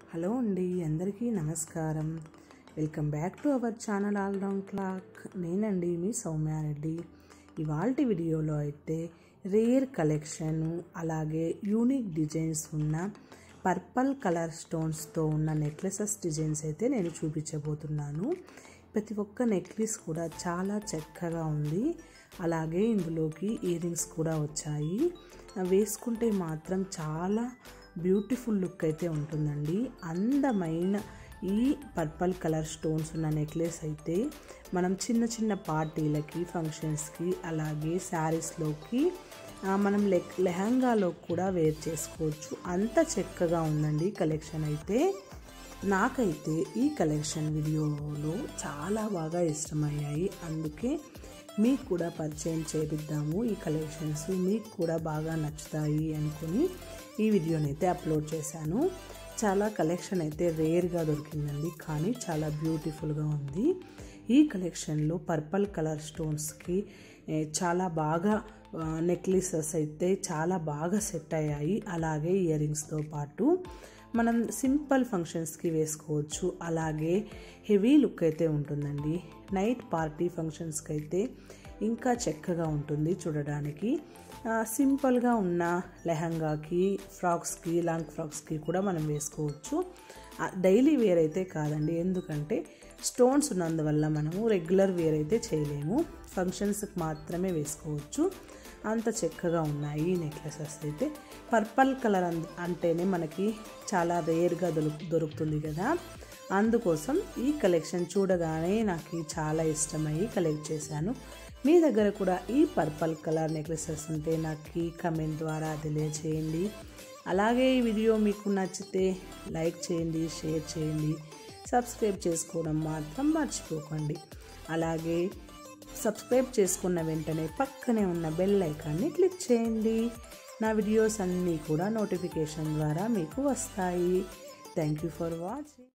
hello అండి అందరికీ నమస్కారం welcome back to our channel all round clock నేనండి మీ సౌమ్యారెడ్డి ఇవాళ వీడియోలో అయితే రేర్ కలెక్షన్ అలాగే యూనిక్ డిజైన్స్ ఉన్న పర్పల్ కలర్ స్టోన్స్తో ఉన్న నెక్లెసెస్ డిజైన్స్ అయితే నేను చూపించబోతున్నాను ప్రతి ఒక్క నెక్లెస్ కూడా చాలా చక్కగా ఉంది అలాగే ఇందులోకి ఇయర్ రింగ్స్ కూడా వచ్చాయి వేసుకుంటే మాత్రం చాలా బ్యూటిఫుల్ లుక్ అయితే ఉంటుందండి అందమైన ఈ పర్పల్ కలర్ స్టోన్స్ ఉన్న నెక్లెస్ అయితే మనం చిన్న చిన్న పార్టీలకి ఫంక్షన్స్కి అలాగే శారీస్లోకి మనం లె లెహంగాలో కూడా వేర్ చేసుకోవచ్చు అంత చక్కగా ఉందండి కలెక్షన్ అయితే నాకైతే ఈ కలెక్షన్ వీడియోలో చాలా బాగా ఇష్టమయ్యాయి అందుకే మీకు కూడా పరిచయం చేపిద్దాము ఈ కలెక్షన్స్ మీకు కూడా బాగా నచ్చుతాయి అనుకుని ఈ వీడియోని అయితే అప్లోడ్ చేశాను చాలా కలెక్షన్ అయితే రేర్గా దొరికిందండి కానీ చాలా బ్యూటిఫుల్గా ఉంది ఈ కలెక్షన్లో పర్పల్ కలర్ స్టోన్స్కి చాలా బాగా నెక్లెసెస్ అయితే చాలా బాగా సెట్ అయ్యాయి అలాగే ఇయర్ రింగ్స్తో పాటు మనం సింపుల్ ఫంక్షన్స్కి వేసుకోవచ్చు అలాగే హెవీ లుక్ అయితే ఉంటుందండి నైట్ పార్టీ ఫంక్షన్స్కి అయితే ఇంకా చక్కగా ఉంటుంది చూడడానికి సింపుల్గా ఉన్న లెహంగాకి ఫ్రాక్స్కి లాంగ్ ఫ్రాక్స్కి కూడా మనం వేసుకోవచ్చు డైలీ వేర్ అయితే కాదండి ఎందుకంటే స్టోన్స్ ఉన్నందువల్ల మనము రెగ్యులర్ వేర్ అయితే చేయలేము ఫంక్షన్స్కి మాత్రమే వేసుకోవచ్చు అంత చక్కగా ఉన్నాయి ఈ నెక్లెసెస్ అయితే పర్పల్ కలర్ అంటేనే మనకి చాలా రేర్గా దొరుకు దొరుకుతుంది కదా అందుకోసం ఈ కలెక్షన్ చూడగానే నాకు చాలా ఇష్టమయ్యి కలెక్ట్ చేశాను మీ దగ్గర కూడా ఈ పర్పల్ కలర్ నెక్లెసెస్ ఉంటే నాకు కమెంట్ ద్వారా తెలియచేయండి అలాగే ఈ వీడియో మీకు నచ్చితే లైక్ చేయండి షేర్ చేయండి సబ్స్క్రైబ్ చేసుకోవడం మాత్రం మర్చిపోకండి అలాగే సబ్స్క్రైబ్ చేసుకున్న వెంటనే పక్కనే ఉన్న బెల్ ఐకాన్ని క్లిక్ చేయండి నా వీడియోస్ అన్నీ కూడా నోటిఫికేషన్ ద్వారా మీకు వస్తాయి థ్యాంక్ యూ ఫర్ వాచింగ్